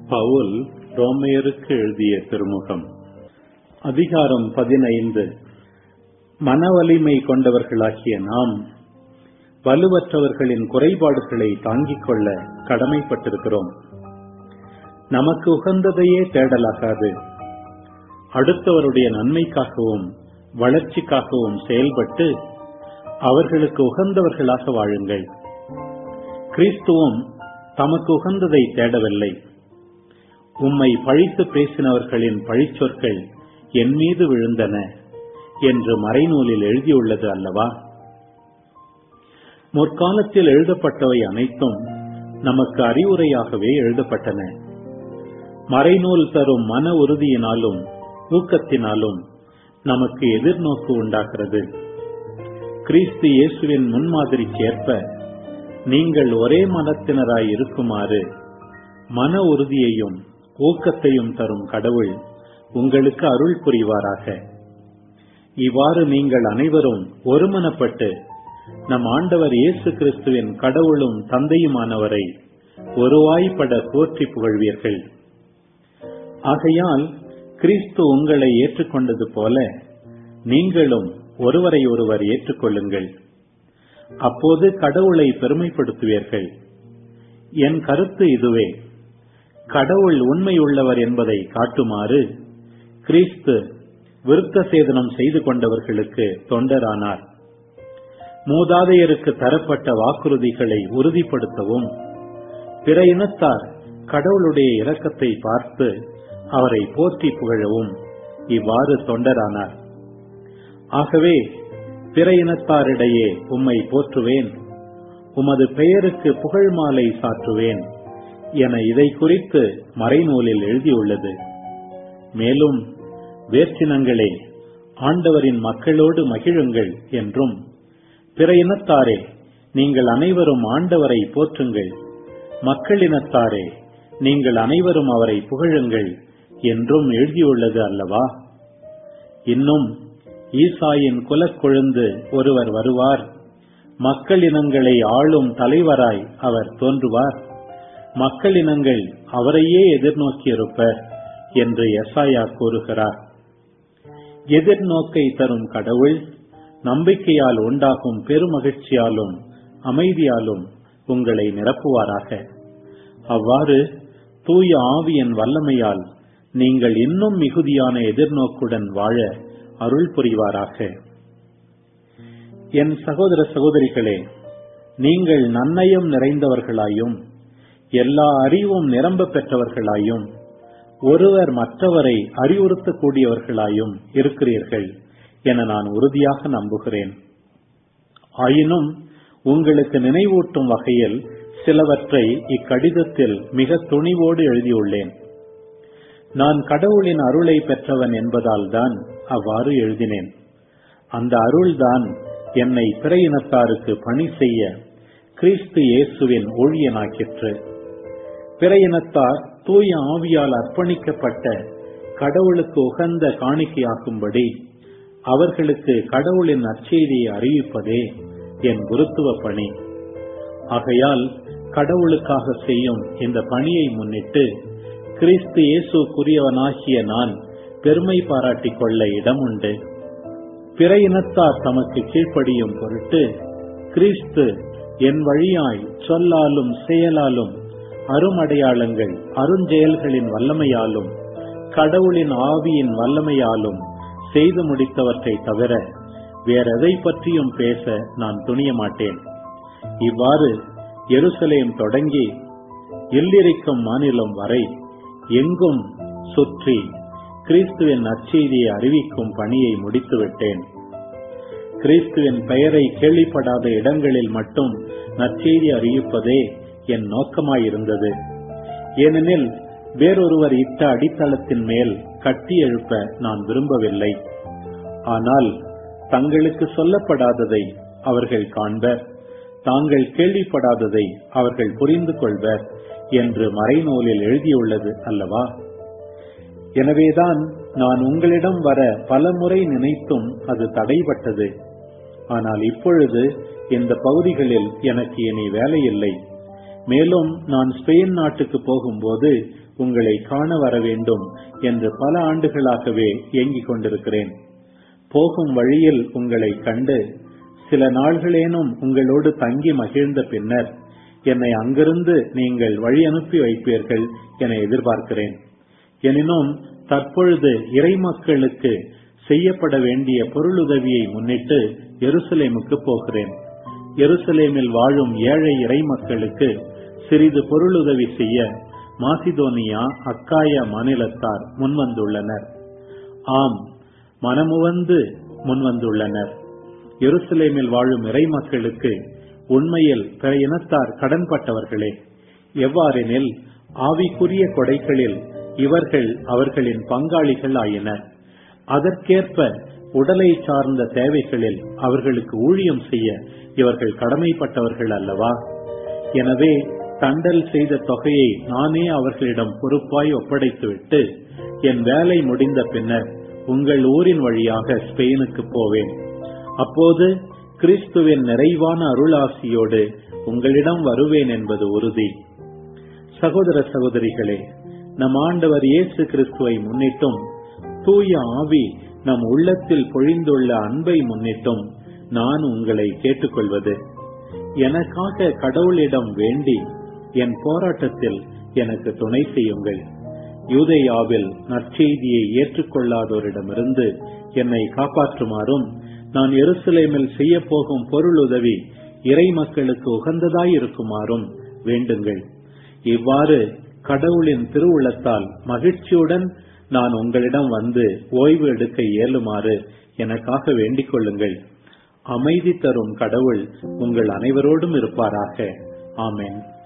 பவுல் ரோமையருக்கு எழுதிய திருமுகம் அதிகாரம் பதினைந்து மனவலிமை கொண்டவர்களாகிய நாம் வலுவற்றவர்களின் குறைபாடுகளை தாங்கிக் கொள்ள கடமைப்பட்டிருக்கிறோம் நமக்கு உகந்ததையே தேடலாகாது அடுத்தவருடைய நன்மைக்காகவும் வளர்ச்சிக்காகவும் செயல்பட்டு அவர்களுக்கு உகந்தவர்களாக வாழுங்கள் கிறிஸ்துவும் தமக்கு உகந்ததை தேடவில்லை உம்மை பழித்து பேசினவர்களின் பழிச்சொற்கள் என் மீது விழுந்தன என்று மறைநூலில் எழுதியுள்ளது அல்லவா முற்காலத்தில் எழுதப்பட்டவை அனைத்தும் நமக்கு அறிவுரையாகவே எழுதப்பட்டன மறைநூல் தரும் மன உறுதியினாலும் ஊக்கத்தினாலும் நமக்கு எதிர்நோக்கு உண்டாகிறது கிறிஸ்து இயேசுவின் முன்மாதிரிக்கு ஏற்ப நீங்கள் ஒரே மனத்தினராய் இருக்குமாறு மன உறுதியையும் ஊக்கத்தையும் தரும் கடவுள் உங்களுக்கு அருள் புரிவாராக இவ்வாறு நீங்கள் அனைவரும் ஒருமனப்பட்டு நம் ஆண்டவர் இயேசு கிறிஸ்துவின் கடவுளும் தந்தையுமானவரை ஒருவாய்ப்பட போற்றி புகழ்வீர்கள் ஆகையால் கிறிஸ்து உங்களை ஏற்றுக்கொண்டது போல நீங்களும் ஒருவரை ஒருவர் ஏற்றுக்கொள்ளுங்கள் அப்போது கடவுளை பெருமைப்படுத்துவீர்கள் என் கருத்து இதுவே கடவுள் உண்மையுள்ளவர் என்பதை காட்டுமாறு கிறிஸ்து விருத்த சேதனம் செய்து கொண்டவர்களுக்கு தொண்டரானார் மூதாதையருக்கு தரப்பட்ட வாக்குறுதிகளை உறுதிப்படுத்தவும் பிற இனத்தார் கடவுளுடைய இரக்கத்தை பார்த்து அவரை போற்றி புகழவும் இவ்வாறு தொண்டரானார் ஆகவே பிற இனத்தாரிடையே உம்மை போற்றுவேன் உமது பெயருக்கு புகழ் மாலை சாற்றுவேன் என இதை குறித்து மறைநூலில் எழுதியுள்ளது மேலும் வேற்றினங்களே ஆண்டவரின் மக்களோடு மகிழுங்கள் என்றும் பிற இனத்தாரே நீங்கள் அனைவரும் ஆண்டவரை போற்றுங்கள் மக்களினத்தாரே நீங்கள் அனைவரும் அவரை புகழுங்கள் என்றும் எழுதியுள்ளது அல்லவா இன்னும் ஈசாயின் குலக்கொழுந்து ஒருவர் வருவார் மக்களினங்களை ஆளும் தலைவராய் அவர் தோன்றுவார் மக்களினங்கள் அவரையே எதிர்நோக்கியிருப்பர் என்று எஸ்ஐயா கூறுகிறார் எதிர்நோக்கை தரும் கடவுள் நம்பிக்கையால் உண்டாகும் பெருமகிழ்ச்சியாலும் அமைதியாலும் உங்களை நிரப்புவாராக அவ்வாறு தூய ஆவியின் வல்லமையால் நீங்கள் இன்னும் மிகுதியான எதிர்நோக்குடன் வாழ அருள் புரிவாராக என் சகோதர சகோதரிகளே நீங்கள் நன்னயம் நிறைந்தவர்களாயும் எல்லா அறிவும் நிரம்ப பெற்றவர்களாயும் ஒருவர் மற்றவரை அறிவுறுத்தக்கூடியவர்களாயும் இருக்கிறீர்கள் என நான் உறுதியாக நம்புகிறேன் ஆயினும் உங்களுக்கு நினைவூட்டும் வகையில் சிலவற்றை இக்கடிதத்தில் மிக துணிவோடு எழுதியுள்ளேன் நான் கடவுளின் அருளை பெற்றவன் என்பதால் தான் அவ்வாறு எழுதினேன் அந்த அருள்தான் என்னை பிற இனத்தாருக்கு பணி செய்ய கிறிஸ்து இயேசுவின் ஊழியனாக்கிற்று பிற இனத்தார் தூய ஆவியால் அர்ப்பணிக்கப்பட்ட கடவுளுக்கு உகந்த காணிக்கையாக்கும்படி அவர்களுக்கு கடவுளின் நற்செய்தியை அறிவிப்பதே என் குருத்துவ பணி ஆகையால் கடவுளுக்காக செய்யும் இந்த பணியை முன்னிட்டு கிறிஸ்து இயேசுக்குரியவனாகிய நான் பெருமை பாராட்டிக் கொள்ள இடம் உண்டு பிற இனத்தார் தமக்கு கீழ்ப்படியும் பொருட்டு கிறிஸ்து என் வழியாய் சொல்லாலும் செயலாலும் அருமடையாளங்கள் அருஞ்செயல்களின் வல்லமையாலும் கடவுளின் ஆவியின் வல்லமையாலும் செய்து முடித்தவற்றை தவிர வேறெதை பற்றியும் பேச நான் துணிய மாட்டேன் இவ்வாறு எருசலேம் தொடங்கி இல்லிரிக்கும் மாநிலம் வரை எங்கும் சுற்றி கிறிஸ்துவின் நற்செய்தியை அறிவிக்கும் பணியை முடித்துவிட்டேன் கிறிஸ்துவின் பெயரை கேள்விப்படாத இடங்களில் மட்டும் நற்செய்தி அறிவிப்பதே என் நோக்கமாயிருந்தது ஏனெனில் வேறொருவர் இட்ட அடித்தளத்தின் மேல் கட்டி எழுப்ப நான் விரும்பவில்லை ஆனால் தங்களுக்கு சொல்லப்படாததை அவர்கள் காண்பர் தாங்கள் கேள்விப்படாததை அவர்கள் புரிந்து கொள்வர் என்று மறைநூலில் எழுதியுள்ளது அல்லவா எனவேதான் நான் உங்களிடம் வர பல முறை நினைத்தும் அது தடைபட்டது ஆனால் இப்பொழுது இந்த பகுதிகளில் எனக்கு இனி வேலையில்லை மேலும் நான் ஸ்பெயின் நாட்டுக்கு போகும்போது உங்களை காண வர வேண்டும் என்று பல ஆண்டுகளாகவே ஏங்கிக் கொண்டிருக்கிறேன் போகும் வழியில் உங்களை கண்டு சில நாள்களேனும் உங்களோடு தங்கி மகிழ்ந்த பின்னர் என்னை அங்கிருந்து நீங்கள் வழி அனுப்பி வைப்பீர்கள் என எதிர்பார்க்கிறேன் எனினும் தற்பொழுது இறை மக்களுக்கு செய்யப்பட வேண்டிய பொருளுதவியை முன்னிட்டு எருசலேமுக்கு போகிறேன் எருசலேமில் வாழும் ஏழை இறை மக்களுக்கு சிறிது பொருளுதவி செய்ய மாசிதோனியா அக்காயா மாநிலத்தார் முன்வந்துள்ளனர் ஆம் மனமுவந்து முன்வந்துள்ளனர் எருசலேமில் வாழும் இறை மக்களுக்கு உண்மையில் பிற இனத்தார் கடன்பட்டவர்களே எவ்வாறெனில் ஆவிக்குரிய கொடைகளில் இவர்கள் அவர்களின் பங்காளிகள் ஆயினர் அதற்கேற்ப உடலை சார்ந்த தேவைகளில் அவர்களுக்கு ஊழியம் செய்ய இவர்கள் கடமைப்பட்டவர்கள் அல்லவா எனவே தண்டல் செய்த தொகையை நானே அவர்களிடம் பொறுப்பாய் ஒப்படைத்துவிட்டு என் வேலை முடிந்த பின்னர் உங்கள் ஊரின் வழியாக ஸ்பெயினுக்கு போவேன் அப்போது கிறிஸ்துவின் நிறைவான அருளாசியோடு உங்களிடம் வருவேன் என்பது உறுதி சகோதர சகோதரிகளே நம் ஆண்டவர் இயேசு கிறிஸ்துவை முன்னிட்டும் தூய ஆவி நம் உள்ளத்தில் பொழிந்துள்ள அன்பை முன்னிட்டும் நான் உங்களை கேட்டுக்கொள்வது எனக்காக கடவுளிடம் வேண்டி என் போராட்டத்தில் எனக்கு துணை செய்யுங்கள் யூதேயாவில் நற்செய்தியை ஏற்றுக்கொள்ளாதோரிடமிருந்து என்னை காப்பாற்றுமாறும் நான் எருசலேமில் செய்ய போகும் பொருளுதவி இறை மக்களுக்கு உகந்ததாய் இருக்குமாறும் வேண்டுங்கள் இவ்வாறு கடவுளின் திருவுளத்தால் மகிழ்ச்சியுடன் நான் உங்களிடம் வந்து ஓய்வு எடுக்க இயலுமாறு எனக்காக வேண்டிக் கொள்ளுங்கள் அமைதி தரும் கடவுள் உங்கள் அனைவரோடும் இருப்பாராக ஆமென்